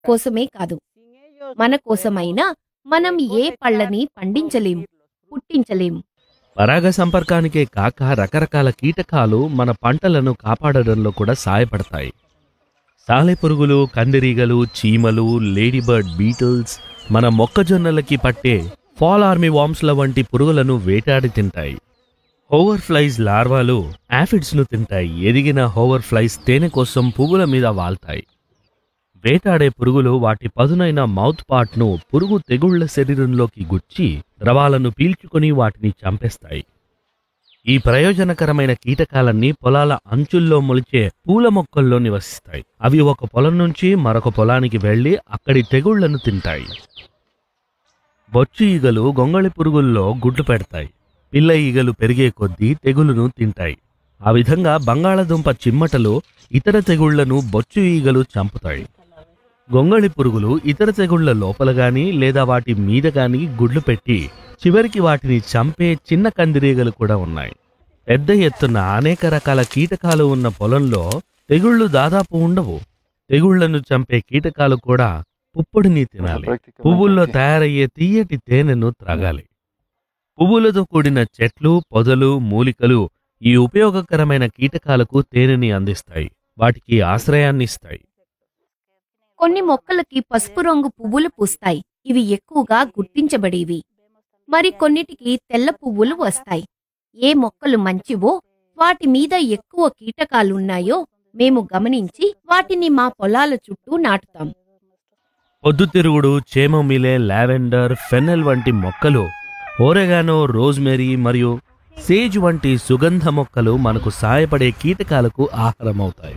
కోసమే కాదు మన కోసమైనా మనం ఏ పళ్ళని పండించలేం పుట్టించలేం పరాగ సంపర్కానికే కాక రకరకాల కీటకాలు మన పంటలను కాపాడడంలో కూడా సహాయపడతాయి సాలెపురుగులు కందిరీగలు చీమలు లేడీబర్డ్ బీటిల్స్ మన మొక్కజొన్నలకి పట్టే ఫాల్ ఆర్మీ వామ్స్ల వంటి పురుగులను వేటాడి తింటాయి హోవర్ ఫ్లైస్ లార్వాలు యాఫిడ్స్ను తింటాయి ఎదిగిన హోవర్ ఫ్లైస్ తేనె కోసం పువ్వుల మీద వాల్తాయి వేటాడే పురుగులు వాటి పదునైన మౌత్ పార్ట్ను పురుగు తెగుళ్ల శరీరంలోకి గుచ్చి ద్రవాలను పీల్చుకొని వాటిని చంపేస్తాయి ఈ ప్రయోజనకరమైన కీటకాలన్నీ పొలాల అంచుల్లో మొలిచే పూల మొక్కల్లో నివసిస్తాయి అవి ఒక పొలం నుంచి మరొక పొలానికి వెళ్లి అక్కడి తెగుళ్లను తింటాయి బొచ్చు ఈగలు గొంగళి పురుగుల్లో గుడ్లు పెడతాయి పిల్ల ఈగలు పెరిగే కొద్దీ తెగులును తింటాయి ఆ విధంగా బంగాళదుంప చిమ్మటలు ఇతర తెగుళ్లను బొచ్చు ఈగలు చంపుతాయి గొంగళి పురుగులు ఇతర తెగుళ్ల లోపల గాని లేదా వాటి మీద గాని గుడ్లు పెట్టి చివరికి వాటిని చంపే చిన్న కందిరీగలు కూడా ఉన్నాయి పెద్ద ఎత్తున అనేక రకాల కీటకాలు ఉన్న పొలంలో తెగుళ్లు దాదాపు ఉండవు తెగుళ్లను చంపే కీటకాలు కూడా పుప్పొడిని తినాలి పువ్వుల్లో తయారయ్యే తీయటి తేనెను త్రాగాలి పువ్వులతో కూడిన చెట్లు పొదలు మూలికలు ఈ ఉపయోగకరమైన కీటకాలకు తేనెని అందిస్తాయి వాటికి ఆశ్రయాన్ని ఇస్తాయి కొన్ని మొక్కలకి పసుపు రంగు పువ్వులు పూస్తాయి ఇవి ఎక్కువగా గుర్తించబడేవి మరి కొన్నిటికి తెల్ల పువ్వులు వస్తాయి ఏ మొక్కలు మంచివో వాటి మీద ఎక్కువ కీటకాలున్నాయో మేము గమనించి వాటిని మా పొలాల చుట్టూ నాటుతాం పొద్దుతిరుగుడు చేమమిలే లావెండర్ ఫెన్నెల్ వంటి మొక్కలు ఓరెగానో రోజ్మెరీ మరియు సేజ్ వంటి సుగంధ మొక్కలు మనకు సహాయపడే కీటకాలకు ఆహారమవుతాయి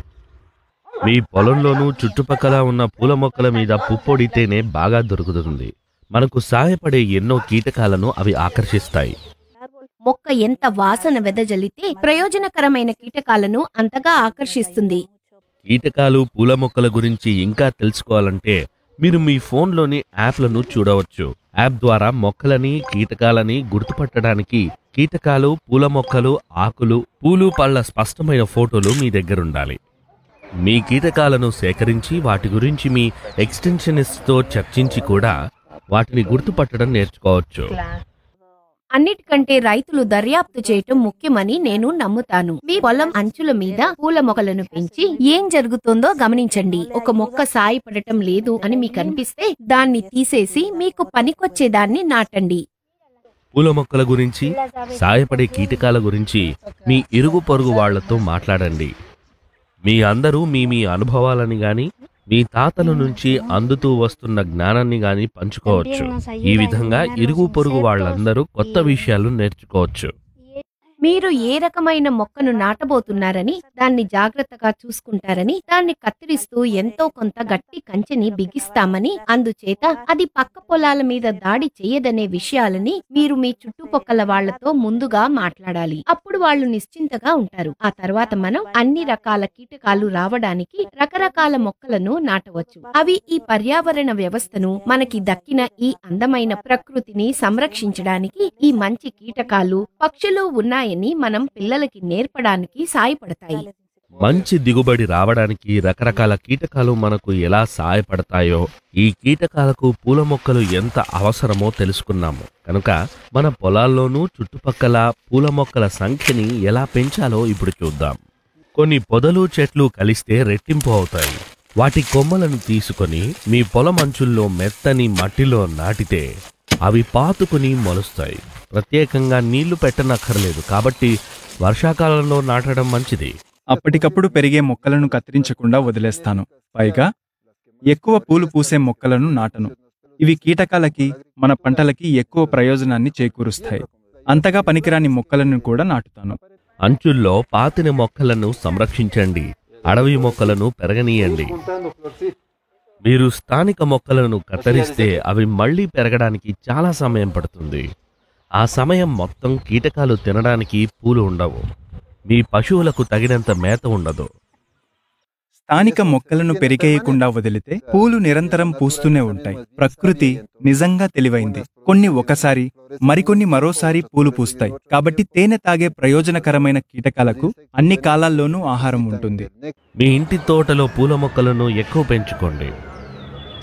మీ పొలంలోనూ చుట్టుపక్కల ఉన్న పూల మొక్కల మీద పుప్పొడి తేనె బాగా దొరుకుతుంది మనకు సహాయపడే ఎన్నో కీటకాలను అవి ఆకర్షిస్తాయి మొక్క ఎంత వాసన వెదజల్లితే ప్రయోజనకరమైన కీటకాలను అంతగా ఆకర్షిస్తుంది కీటకాలు పూల మొక్కల గురించి ఇంకా తెలుసుకోవాలంటే మీరు మీ ఫోన్లోని యాప్లను చూడవచ్చు యాప్ ద్వారా మొక్కలని కీటకాలని గుర్తుపట్టడానికి కీటకాలు పూల మొక్కలు ఆకులు పూలు పళ్ళ స్పష్టమైన ఫోటోలు మీ దగ్గరుండాలి మీ కీటకాలను సేకరించి వాటి గురించి మీ ఎక్స్టెన్షనిస్ట్తో చర్చించి కూడా వాటిని గుర్తుపట్టడం నేర్చుకోవచ్చు అన్నిటికంటే రైతులు దర్యాప్తు చేయటం ముఖ్యమని నేను నమ్ముతాను మీ పొలం అంచుల మీద పూల మొక్కలను పెంచి ఏం జరుగుతుందో గమనించండి ఒక మొక్క సాయపడటం లేదు అని మీకు అనిపిస్తే దాన్ని తీసేసి మీకు పనికొచ్చే దాన్ని నాటండి పూల మొక్కల గురించి సాయపడే కీటకాల గురించి మీ ఇరుగు పొరుగు వాళ్లతో మాట్లాడండి మీ అందరూ మీ మీ అనుభవాలని గాని మీ తాతల నుంచి అందుతూ వస్తున్న జ్ఞానాన్ని గాని పంచుకోవచ్చు ఈ విధంగా ఇరుగు పొరుగు వాళ్ళందరూ కొత్త విషయాలు నేర్చుకోవచ్చు మీరు ఏ రకమైన మొక్కను నాటబోతున్నారని దాన్ని జాగ్రత్తగా చూసుకుంటారని దాన్ని కత్తిరిస్తూ ఎంతో కొంత గట్టి కంచెని బిగిస్తామని అందుచేత అది పక్క పొలాల మీద దాడి చేయదనే విషయాలని మీరు మీ చుట్టుపక్కల వాళ్లతో ముందుగా మాట్లాడాలి అప్పుడు వాళ్ళు నిశ్చింతగా ఉంటారు ఆ తర్వాత మనం అన్ని రకాల కీటకాలు రావడానికి రకరకాల మొక్కలను నాటవచ్చు అవి ఈ పర్యావరణ వ్యవస్థను మనకి దక్కిన ఈ అందమైన ప్రకృతిని సంరక్షించడానికి ఈ మంచి కీటకాలు పక్షులు ఉన్నాయని మనం పిల్లలకి నేర్పడానికి సాయపడతాయి మంచి దిగుబడి రావడానికి రకరకాల కీటకాలు మనకు ఎలా సహాయపడతాయో ఈ కీటకాలకు పూల మొక్కలు ఎంత అవసరమో తెలుసుకున్నాము కనుక మన పొలాల్లోనూ చుట్టుపక్కల పూల మొక్కల సంఖ్యని ఎలా పెంచాలో ఇప్పుడు చూద్దాం కొన్ని పొదలు చెట్లు కలిస్తే రెట్టింపు అవుతాయి వాటి కొమ్మలను తీసుకొని మీ పొలం అంచుల్లో మెత్తని మట్టిలో నాటితే అవి పాతుకుని మొలుస్తాయి ప్రత్యేకంగా నీళ్లు పెట్టనక్కర్లేదు కాబట్టి వర్షాకాలంలో నాటడం మంచిది అప్పటికప్పుడు పెరిగే మొక్కలను కత్తిరించకుండా వదిలేస్తాను పైగా ఎక్కువ పూలు పూసే మొక్కలను నాటను ఇవి కీటకాలకి మన పంటలకి ఎక్కువ ప్రయోజనాన్ని చేకూరుస్తాయి అంతగా పనికిరాని మొక్కలను కూడా నాటుతాను అంచుల్లో పాతిన మొక్కలను సంరక్షించండి అడవి మొక్కలను పెరగనీయండి మీరు స్థానిక మొక్కలను కత్తిరిస్తే అవి మళ్ళీ పెరగడానికి చాలా సమయం పడుతుంది ఆ సమయం మొత్తం కీటకాలు తినడానికి పూలు ఉండవు మీ పశువులకు తగినంత మేత ఉండదు స్థానిక మొక్కలను పెరిగేయకుండా వదిలితే పూలు నిరంతరం పూస్తూనే ఉంటాయి ప్రకృతి నిజంగా తెలివైంది కొన్ని ఒకసారి మరికొన్ని మరోసారి పూలు పూస్తాయి కాబట్టి తేనె తాగే ప్రయోజనకరమైన కీటకాలకు అన్ని కాలాల్లోనూ ఆహారం ఉంటుంది మీ ఇంటి తోటలో పూల మొక్కలను ఎక్కువ పెంచుకోండి